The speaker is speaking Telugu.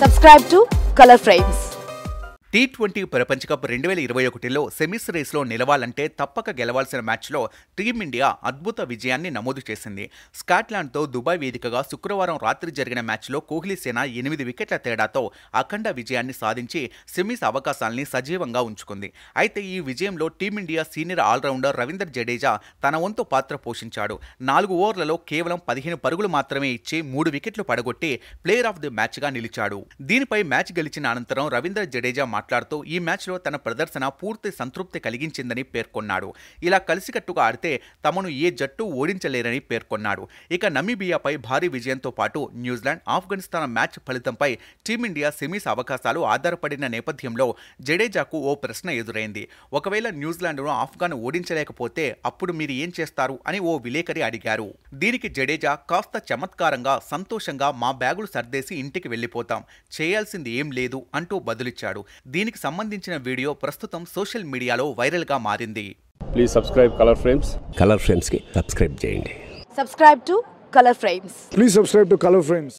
Subscribe to Color Frames. T twenty ప్రపంచ కప్ రెండు వేల ఇరవై ఒకటిలో సెమీస్ రేస్లో నిలవాలంటే తప్పక గెలవాల్సిన మ్యాచ్లో టీమిండియా అద్భుత విజయాన్ని నమోదు చేసింది స్కాట్లాండ్తో దుబాయ్ వేదికగా శుక్రవారం రాత్రి జరిగిన మ్యాచ్లో కోహ్లీ సేన ఎనిమిది వికెట్ల తేడాతో అఖండ విజయాన్ని సాధించి సెమీస్ అవకాశాల్ని సజీవంగా ఉంచుకుంది అయితే ఈ విజయంలో team India senior allrounder Ravinder Jadeja తన వంతు పాత్ర పోషించాడు నాలుగు ఓవర్లలో కేవలం పదిహేను పరుగులు మాత్రమే ఇచ్చి మూడు వికెట్లు పడగొట్టి ప్లేయర్ ఆఫ్ ది మ్యాచ్గా నిలిచాడు దీనిపై మ్యాచ్ గెలిచిన అనంతరం రవీందర్ జడేజా మాట్లాడుతూ ఈ మ్యాచ్లో తన ప్రదర్శన పూర్తి సంతృప్తి కలిగించిందని పేర్కొన్నాడు ఇలా కలిసికట్టుగా ఆడితే తమను ఏ జట్టు ఓడించలేరని పేర్కొన్నాడు ఇక నమీబియాపై భారీ విజయంతో పాటు న్యూజిలాండ్ ఆఫ్ఘనిస్తాన్ మ్యాచ్ ఫలితంపై టీమిండియా సెమీస్ అవకాశాలు ఆధారపడిన నేపథ్యంలో జడేజాకు ఓ ప్రశ్న ఎదురైంది ఒకవేళ న్యూజిలాండ్ను ఆఫ్ఘన్ ఓడించలేకపోతే అప్పుడు మీరు ఏం చేస్తారు అని ఓ విలేకరి అడిగారు దీనికి జడేజా కాస్త చమత్కారంగా సంతోషంగా మా బ్యాగులు సర్దేసి ఇంటికి వెళ్ళిపోతాం చేయాల్సింది ఏం లేదు అంటూ బదులిచ్చాడు దీనికి సంబంధించిన వీడియో ప్రస్తుతం సోషల్ మీడియాలో వైరల్గా మారింది please subscribe Color Frames Color ఫ్రేమ్స్కి సబ్స్క్రైబ్ చేయండి Subscribe to Color Frames. Please subscribe to Color Frames.